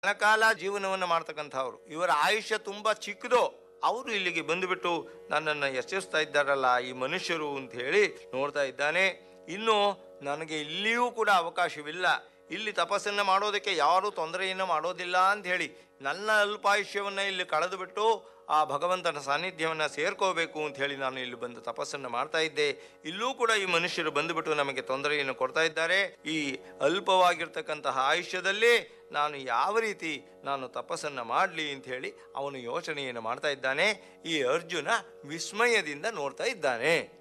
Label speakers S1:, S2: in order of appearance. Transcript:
S1: ಕಣಕಾಲ ಜೀವನವನ್ನು ಮಾಡ್ತಕ್ಕಂಥವ್ರು ಇವರ ಆಯುಷ್ಯ ತುಂಬಾ ಚಿಕ್ಕದು ಅವರು ಇಲ್ಲಿಗೆ ಬಂದುಬಿಟ್ಟು ನನ್ನನ್ನು ಎಚ್ಚರಿಸ್ತಾ ಇದ್ದಾರಲ್ಲ ಈ ಮನುಷ್ಯರು ಅಂತ ಹೇಳಿ ನೋಡ್ತಾ ಇದ್ದಾನೆ ಇನ್ನು ನನಗೆ ಇಲ್ಲಿಯೂ ಕೂಡ ಅವಕಾಶವಿಲ್ಲ ಇಲ್ಲಿ ತಪಸ್ಸನ್ನು ಮಾಡೋದಕ್ಕೆ ಯಾರೂ ತೊಂದರೆಯನ್ನು ಮಾಡೋದಿಲ್ಲ ಅಂತ ಹೇಳಿ ನನ್ನ ಅಲ್ಪಾಯುಷ್ಯವನ್ನು ಇಲ್ಲಿ ಕಳೆದು ಬಿಟ್ಟು ಆ ಭಗವಂತನ ಸಾನ್ನಿಧ್ಯವನ್ನು ಸೇರ್ಕೋಬೇಕು ಅಂತ ಹೇಳಿ ನಾನು ಇಲ್ಲಿ ಬಂದು ತಪಸ್ಸನ್ನು ಮಾಡ್ತಾ ಇದ್ದೆ ಇಲ್ಲೂ ಕೂಡ ಈ ಮನುಷ್ಯರು ಬಂದುಬಿಟ್ಟು ನಮಗೆ ತೊಂದರೆಯನ್ನು ಕೊಡ್ತಾ ಇದ್ದಾರೆ ಈ ಅಲ್ಪವಾಗಿರ್ತಕ್ಕಂತಹ ಆಯುಷ್ಯದಲ್ಲಿ ನಾನು ಯಾವ ರೀತಿ ನಾನು ತಪಸ್ಸನ್ನು ಮಾಡಲಿ ಅಂತ ಹೇಳಿ ಅವನು ಯೋಚನೆಯನ್ನು ಮಾಡ್ತಾ ಇದ್ದಾನೆ ಈ ಅರ್ಜುನ ವಿಸ್ಮಯದಿಂದ ನೋಡ್ತಾ ಇದ್ದಾನೆ